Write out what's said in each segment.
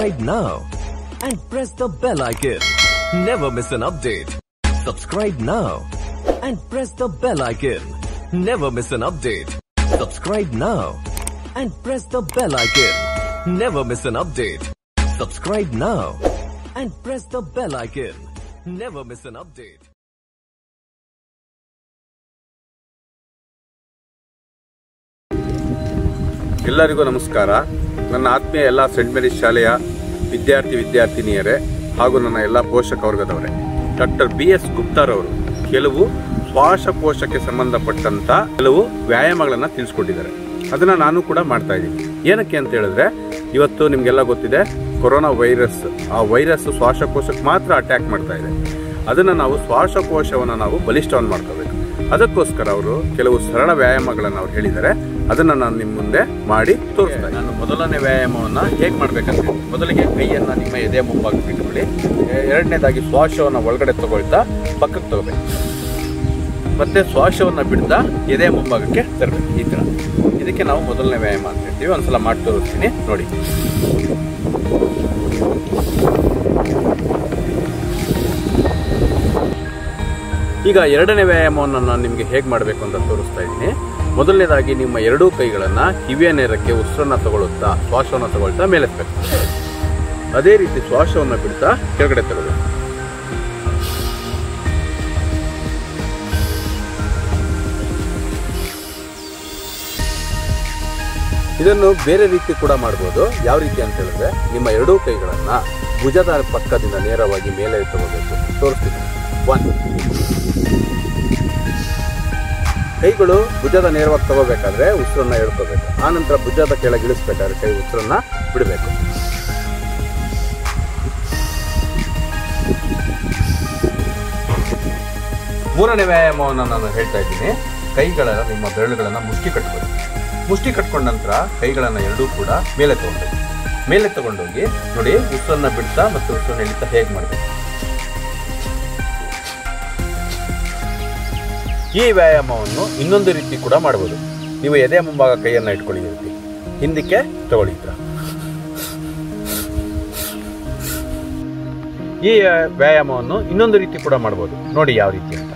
Subscribe now and press the bell icon. Never miss an update. Subscribe now and press the bell icon. Never miss an update. Subscribe now and press the bell icon. Never miss an update. Subscribe now and press the bell icon. Never miss an update. ಎಲ್ಲರಿಗೂ ನಮಸ್ಕಾರ ನನ್ನ ಆತ್ಮೀಯ ಎಲ್ಲ scent Mary's ಶಾಲೆಯ ವಿದ್ಯಾರ್ಥಿ ವಿದ್ಯಾರ್ಥಿನಿಯರೇ ಹಾಗೂ ನನ್ನ ಎಲ್ಲ ಪೋಷಕ ವರ್ಗದವರೇ ಡಾಕ್ಟರ್ ಬಿ ಎಸ್ ಗುಪ್ತಾರವರು ಕೆಲವು ಶ್ವಾಸಕೋಶಕ್ಕೆ ಸಂಬಂಧಪಟ್ಟಂತ ಕೆಲವು ವ್ಯಾಯಾಮಗಳನ್ನು ತಿಳಿಸ್ಕೊಟ್ಟಿದ್ದಾರೆ ಅದನ್ನ ನಾನು ಕೂಡ ಮಾಡ್ತಾ ಇದ್ದೀನಿ ಏನಕ್ಕೆ ಅಂತ ಹೇಳಿದ್ರೆ ಇವತ್ತು ನಿಮಗೆಲ್ಲ ಗೊತ್ತಿದೆ ಕೊರೋನಾ ವೈರಸ್ ಆ ವೈರಸ್ ಶ್ವಾಸಕೋಶಕ್ಕೆ ಮಾತ್ರ ಅಟ್ಯಾಕ್ ಮಾಡ್ತಾ ಇದೆ ಅದನ್ನು ನಾವು ಶ್ವಾಸಕೋಶವನ್ನು ನಾವು ಬಲಿಷ್ಠವನ್ನು ಮಾಡ್ಕೋಬೇಕು ಅದಕ್ಕೋಸ್ಕರ ಅವರು ಕೆಲವು ಸರಳ ವ್ಯಾಯಾಮಗಳನ್ನು ಅವ್ರು ಹೇಳಿದ್ದಾರೆ ಅದನ್ನ ನಾನು ನಿಮ್ಮ ಮುಂದೆ ಮಾಡಿ ತೋರಿಸ್ತಾ ನಾನು ಮೊದಲನೇ ವ್ಯಾಯಾಮವನ್ನ ಹೇಗೆ ಮಾಡ್ಬೇಕಂತ ಹೇಳಿ ಮೊದಲಿಗೆ ಕೈಯನ್ನ ನಿಮ್ಮ ಎದೆ ಮುಂಭಾಗಕ್ಕೆ ಇಟ್ಕೊಳ್ಳಿ ಎ- ಎರಡನೇದಾಗಿ ಶ್ವಾಸವನ್ನು ಒಳಗಡೆ ತಗೊಳ್ತಾ ಪಕ್ಕಕ್ಕೆ ತಗೋಬೇಕು ಮತ್ತೆ ಶ್ವಾಸವನ್ನ ಬಿಡ್ತಾ ಎದೆ ಮುಂಭಾಗಕ್ಕೆ ತರಬೇಕು ಈ ತರ ಇದಕ್ಕೆ ನಾವು ಮೊದಲನೇ ವ್ಯಾಯಾಮ ಅಂತ ಹೇಳ್ತೀವಿ ಒಂದ್ಸಲ ಮಾಡಿ ತೋರಿಸ್ತೀನಿ ನೋಡಿ ಈಗ ಎರಡನೇ ವ್ಯಾಯಾಮವನ್ನು ನಾನು ನಿಮಗೆ ಹೇಗೆ ಮಾಡಬೇಕು ಅಂತ ತೋರಿಸ್ತಾ ಇದ್ದೀನಿ ಮೊದಲನೇದಾಗಿ ನಿಮ್ಮ ಎರಡೂ ಕೈಗಳನ್ನು ಕಿವಿಯ ನೇರಕ್ಕೆ ಉಸಿರನ್ನ ತಗೊಳ್ಳುತ್ತಾ ಶ್ವಾಸವನ್ನು ತಗೊಳ್ತಾ ಮೇಲೆತ್ತಬೇಕು ಅದೇ ರೀತಿ ಶ್ವಾಸವನ್ನು ಬಿಡ್ತಾ ಕೆಳಗಡೆ ತಗೊಳ್ಳಿ ಇದನ್ನು ಬೇರೆ ರೀತಿ ಕೂಡ ಮಾಡ್ಬೋದು ಯಾವ ರೀತಿ ಅಂತ ಹೇಳಿದ್ರೆ ನಿಮ್ಮ ಎರಡೂ ಕೈಗಳನ್ನ ಭುಜದ ಪಕ್ಕದಿಂದ ನೇರವಾಗಿ ಮೇಲೆ ತಗೋಬೇಕು ತೋರಿಸ್ತೀನಿ ಒನ್ ಕೈಗಳು ಭುಜದ ನೇರವಾಗಿ ತಗೋಬೇಕಾದ್ರೆ ಉಸಿರನ್ನ ಎಳ್ಕೋಬೇಕು ಆನಂತರ ಭುಜದ ಕೆಳಗೆ ಇಳಿಸ್ಬೇಕಾದ್ರೆ ಕೈ ಉಸಿರನ್ನ ಬಿಡಬೇಕು ಮೂರನೇ ವ್ಯಾಯಾಮವನ್ನು ನಾನು ಹೇಳ್ತಾ ಇದ್ದೀನಿ ಕೈಗಳ ನಿಮ್ಮ ಬೆರಳುಗಳನ್ನ ಮುಷ್ಟಿ ಕಟ್ಕೊಳ್ಳಿ ಮುಷ್ಟಿ ಕಟ್ಕೊಂಡ ನಂತರ ಕೈಗಳನ್ನ ಎರಡೂ ಕೂಡ ಮೇಲೆ ತಗೊಂಡು ಮೇಲೆ ತಗೊಂಡೋಗಿ ನೋಡಿ ಉಸಿರನ್ನ ಬಿಡ್ತಾ ಮತ್ತು ಉಸಿರನ್ನ ಎಳಿತಾ ಹೇಗೆ ಮಾಡಬೇಕು ಈ ವ್ಯಾಯಾಮವನ್ನು ಇನ್ನೊಂದು ರೀತಿ ಕೂಡ ಮಾಡಬಹುದು ನೀವು ಎದೆ ಮುಂಭಾಗ ಕೈಯನ್ನ ಇಟ್ಕೊಳ್ಳಿ ಈ ರೀತಿ ಹಿಂದಕ್ಕೆ ತಗೊಳ್ಳಿ ಈ ಥರ. ಈ ಆ, ವ್ಯಾಯಾಮವನ್ನು ಇನ್ನೊಂದು ರೀತಿ ಕೂಡ ಮಾಡಬಹುದು ನೋಡಿ ಯಾವ ರೀತಿ ಅಂತ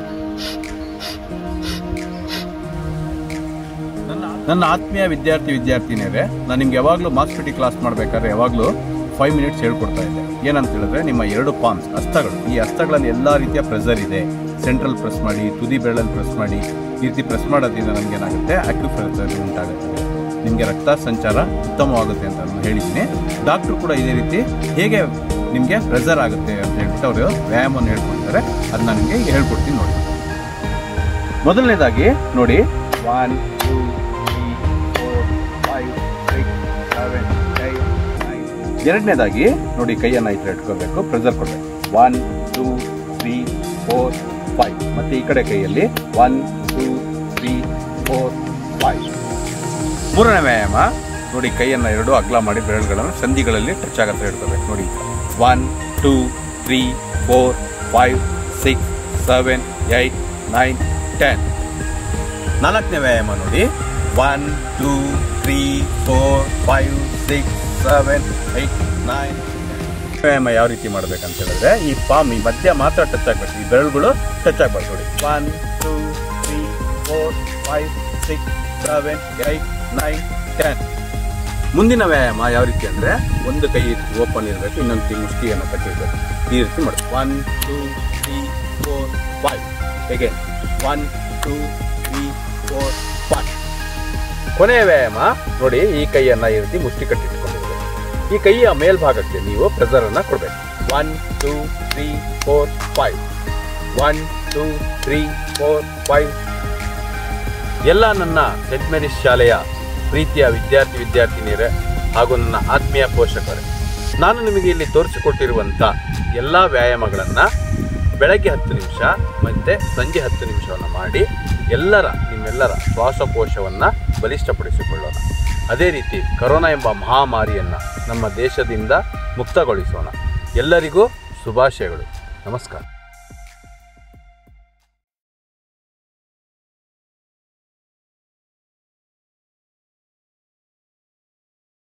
ನನ್ನ ಆತ್ಮೀಯ ವಿದ್ಯಾರ್ಥಿ ವಿದ್ಯಾರ್ಥಿನಿಯರೇ ನಾನು ನಿಮ್ಗೆ ಯಾವಾಗಲೂ ಮಾಸ್ಪಿಟಿ ಕ್ಲಾಸ್ ಮಾಡಬೇಕಾದ್ರೆ ಯಾವಾಗಲೂ ಫೈವ್ ಮಿನಿಟ್ಸ್ ಹೇಳ್ಕೊಡ್ತಾ ಇದ್ದೆ ಏನಂತ ಹೇಳಿದ್ರೆ ನಿಮ್ಮ ಎರಡು ಪಾಮ್ಸ್ ಹಸ್ತಗಳು ಈ ಹಸ್ತಗಳಲ್ಲಿ ಎಲ್ಲ ರೀತಿಯ ಪ್ರೆಸರ್ ಇದೆ ಸೆಂಟ್ರಲ್ ಪ್ರೆಸ್ ಮಾಡಿ ತುದಿ ಬೆರಳಲ್ಲಿ ಪ್ರೆಸ್ ಮಾಡಿ ಈ ರೀತಿ ಪ್ರೆಸ್ ಮಾಡೋದ್ರಿಂದ ನಮ್ಗೆ ಏನಾಗುತ್ತೆ ಪ್ರೆಸರ್ ಉಂಟಾಗುತ್ತೆ ನಿಮಗೆ ರಕ್ತ ಸಂಚಾರ ಉತ್ತಮವಾಗುತ್ತೆ ಅಂತ ನಾನು ಹೇಳಿದ್ದೀನಿ ಡಾಕ್ಟ್ರು ಕೂಡ ಇದೇ ರೀತಿ ಹೇಗೆ ನಿಮಗೆ ಪ್ರೆಸರ್ ಆಗುತ್ತೆ ಅಂತ ಹೇಳ್ಬಿಟ್ಟು ಅವರು ವ್ಯಾಯಾಮವನ್ನು ಹೇಳ್ಕೊಡ್ತಾರೆ ಅದನ್ನ ನಿಮಗೆ ಈಗ ಹೇಳ್ಕೊಡ್ತೀನಿ ನೋಡಿ ಮೊದಲನೇದಾಗಿ ನೋಡಿ one two three four five six seven eight nine ಎರಡನೇದಾಗಿ ನೋಡಿ ಕೈಯನ್ನು ಈ ಥರ ಇಟ್ಕೋಬೇಕು ಪ್ರೆಸರ್ ಕೊಡಬೇಕು one two three four five ಮತ್ತೆ ಈ ಕಡೆ ಕೈಯಲ್ಲಿ one two three four five ಮೂರನೇ ವ್ಯಾಯಾಮ ನೋಡಿ ಕೈಯನ್ನು ಎರಡು ಅಗಲ ಮಾಡಿ ಬೆರಳುಗಳನ್ನು ಸಂಧಿಗಳಲ್ಲಿ ಟಚ್ ಆಗತ್ತೆ ಇಟ್ಕೋಬೇಕು ನೋಡಿ one two three four five six seven eight nine ten ನಾಲ್ಕನೇ ವ್ಯಾಯಾಮ ನೋಡಿ one two three four five six seven eight nine ವ್ಯಾಯಾಮ ಯಾವ ರೀತಿ ಮಾಡ್ಬೇಕಂತ ಹೇಳಿದ್ರೆ ಈ ಪಾಮ್ ಈ ಮಧ್ಯ ಮಾತ್ರ ಟಚ್ ಆಗ್ಬೇಕು ಈ ಬೆರಳುಗಳು ಟಚ್ ಆಗ್ಬಾರ್ದು ನೋಡಿ one two three four five six seven eight nine ten ಮುಂದಿನ ವ್ಯಾಯಾಮ ಯಾವ ರೀತಿ ಅಂದ್ರೆ ಒಂದು ಕೈ ಈ ರೀತಿ ಓಪನ್ ಇರಬೇಕು ಇನ್ನೊಂದು ಕೈ ಮುಷ್ಟಿಯನ್ನು ಕಟ್ಟಿರ್ಬೇಕು ಈ ರೀತಿ ಮಾಡಿ one two three four five ಹೇಗೆ one two three four five ಕೊನೆಯ ವ್ಯಾಯಾಮ ನೋಡಿ ಈ ಕೈಯನ್ನ ಈ ರೀತಿ ಮುಷ್ಟಿ ಕಟ್ಟಿಟ್ಕೊಂಡಿರ್ಬೇಕು ಈ ಕೈಯ ಮೇಲ್ಭಾಗಕ್ಕೆ ನೀವು ಪ್ರೆಸರ್ ಅನ್ನ ಕೊಡ್ಬೇಕು one two three four five one two three four five ಎಲ್ಲ ನನ್ನ ಸೆಂಟ್ ಮೇರಿಸ್ ಶಾಲೆಯ ಪ್ರೀತಿಯ ವಿದ್ಯಾರ್ಥಿ ವಿದ್ಯಾರ್ಥಿನಿಯರೇ ಹಾಗೂ ನನ್ನ ಆತ್ಮೀಯ ಪೋಷಕರೇ ನಾನು ನಿಮಗೆ ಇಲ್ಲಿ ತೋರಿಸಿಕೊಟ್ಟಿರುವಂಥ ಎಲ್ಲ ವ್ಯಾಯಾಮಗಳನ್ನು ಬೆಳಗ್ಗೆ ಹತ್ತು ನಿಮಿಷ ಮತ್ತು ಸಂಜೆ ಹತ್ತು ನಿಮಿಷವನ್ನು ಮಾಡಿ ಎಲ್ಲರ ನಿಮ್ಮೆಲ್ಲರ ಶ್ವಾಸಕೋಶವನ್ನು ಬಲಿಷ್ಠಪಡಿಸಿಕೊಳ್ಳೋಣ ಅದೇ ರೀತಿ ಕರೋನಾ ಎಂಬ ಮಹಾಮಾರಿಯನ್ನು ನಮ್ಮ ದೇಶದಿಂದ ಮುಕ್ತಗೊಳಿಸೋಣ ಎಲ್ಲರಿಗೂ ಶುಭಾಶಯಗಳು ನಮಸ್ಕಾರ